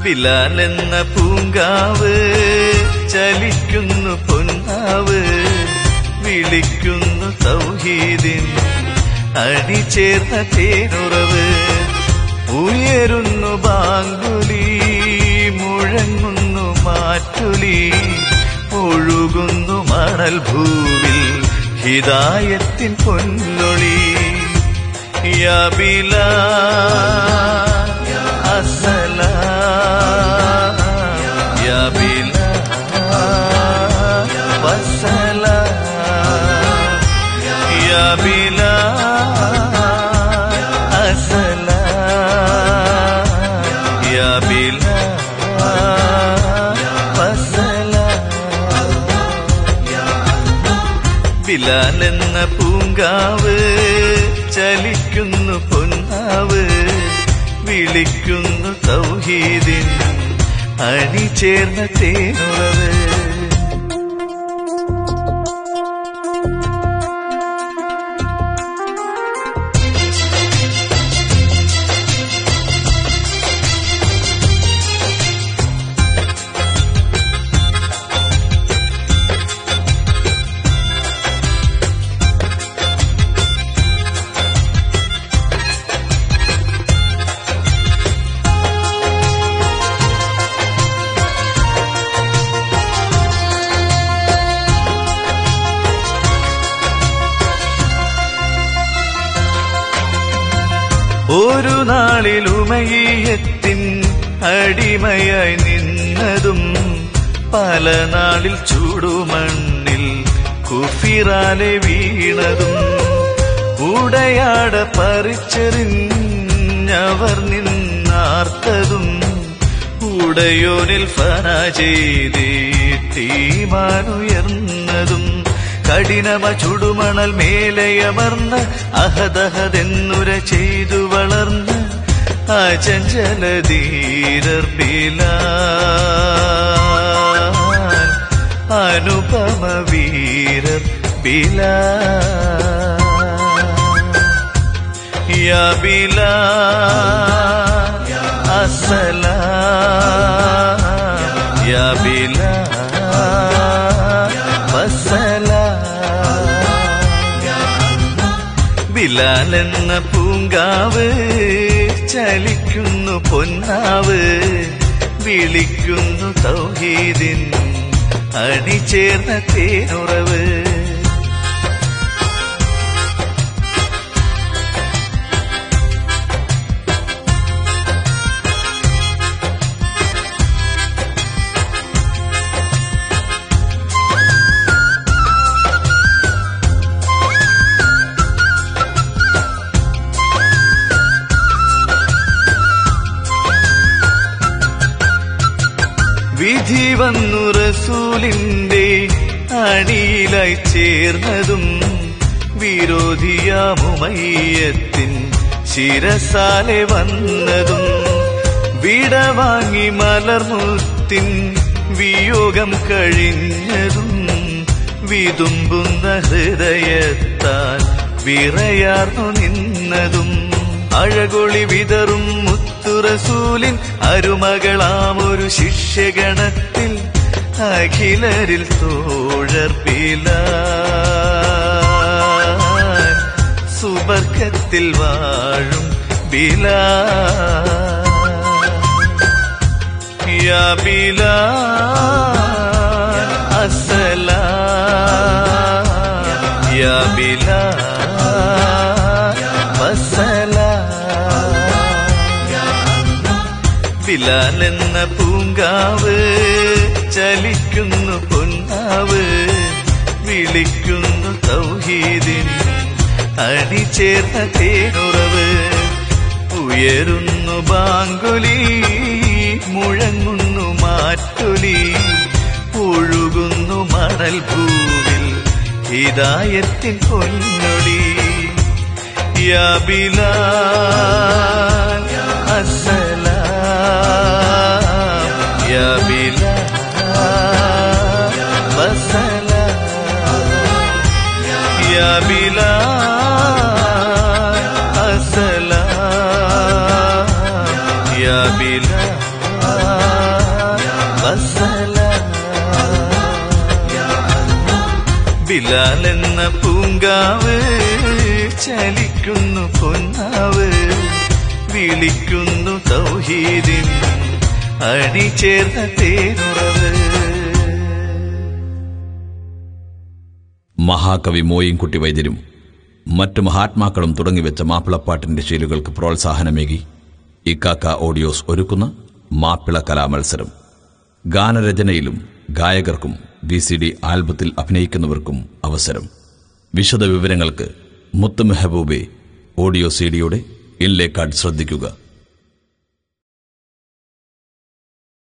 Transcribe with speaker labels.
Speaker 1: ബിലാലെന്ന പൂങ്കാവ് ചലിക്കുന്നു പൊന്നാവ് വിളിക്കുന്നു തൗഹീദിൻ അണിചേർന്ന തേനുറവ് ഉയരുന്നു ബാങ്കുലി മുഴങ്ങുന്നു മാറ്റുലി ഒഴുകുന്നു മണൽ ഭൂവിൽ ഹിതായത്തിൻ പൊന്നൊളി യാ ബിലാൽ السلام يا بلال والسلام يا بلال السلام يا بلال والسلام ബിലാൽ എന്ന പൂങ്കാവ് ചലിക്കുന്നു പൊന്നാവ് വിളിക്കുന്നു തൗഹീദിൻ അണിചേർന്ന തേനുറവ് ഒരു നാളിൽ ഉമയത്തിൻ അടിമയായി നിന്നതും പല നാളിൽ ചൂടുമണ്ണിൽ കുഫിറാലെ വീണതും ഉടയാട പറിച്ചെറിഞ്ഞവർ നിന്നാർത്തതും ഉടയോനിൽ ഫന ചെയ്തീമാനുയർന്നതും കഠിനമ ചുടുമണൽ മേലയമർന്ന് അഹദഹതെന്നുര ചെയ്തു വളർന്ന് അചഞ്ചലധീരർ ബിലാൽ അനുപമ വീരർ ബിലാൽ യാ ബിലാൽ അസ്സലാം യാ ബിലാൽ വസ്സലാം ബിലാൽ എന്ന പൂങ്കാവ് ചലിക്കുന്നു പൊന്നാവ് വിളിക്കുന്നു തൗഹീദിൻ അണിചേർന്ന തേനുറവ് വിധി വന്നു റസൂലിന്റെ അടിയിലായി ചേർന്നതും വിരോധിയാമുമയ്യത്തിൻ ശിരസാലെ വന്നതും വിടവാങ്ങി മലർമുത്തിൻ വിയോഗം കഴിഞ്ഞതും വിതുമ്പുന്ന ഹൃദയത്താൽ വിറയാർന്നു നിന്നതും അഴകൊളി വിതറും മുത്തുറസൂലിൻ അരുമകളാമൊരു ശിഷ്യഗണത്തിൽ അഖിലരിൽ തോഴർപ്പില സുബർക്കത്തിൽ വാഴും ബിലാ യാ ബിലാൽ അസ്സലാം യാ ബിലാൽ വസ്സലാം ബിലാൽ എന്ന പൂങ്കാവ് ചലിക്കുന്നു പൊന്നാവ് വിളിക്കുന്നു തൗഹീദിൻ അണിചേർന്ന തേനുറവ് ഉയരുന്നു ബാങ്കുലി മുഴങ്ങുന്നു മാറ്റൊലി ഒഴുകുന്നു മണൽ ഭൂവിൽ ഹിതായത്തിൻ പൊന്നൊളി യാ ബിലാൽ അസ്സലാം യാ ബിലാൽ വസ്സലാം യാ ബിലാൽ അസ്സലാം യാ ബിലാൽ പൂങ്കാവ് ചലിക്കുന്നു പൊന്നാവ് വിളിക്കുന്നു തൗഹീദിൻ അടി ചേർന്ന തേനുറവ്
Speaker 2: മഹാകവി മോയിൻകുട്ടി വൈദ്യരും മറ്റു മഹാത്മാക്കളും തുടങ്ങിവെച്ച മാപ്പിളപ്പാട്ടിന്റെ ശീലുകൾക്ക് പ്രോത്സാഹനമേകി ഇക്കാക്ക ഓഡിയോസ് ഒരുക്കുന്ന മാപ്പിള കലാമത്സരം ഗാനരചനയിലും ഗായകർക്കും വി സി ഡി ആൽബത്തിൽ അഭിനയിക്കുന്നവർക്കും അവസരം വിശദ വിവരങ്ങൾക്ക് മുത്ത് മെഹബൂബെ ഓഡിയോ സി ഡിയുടെ ഇൻലേ കാർഡ് ശ്രദ്ധിക്കുക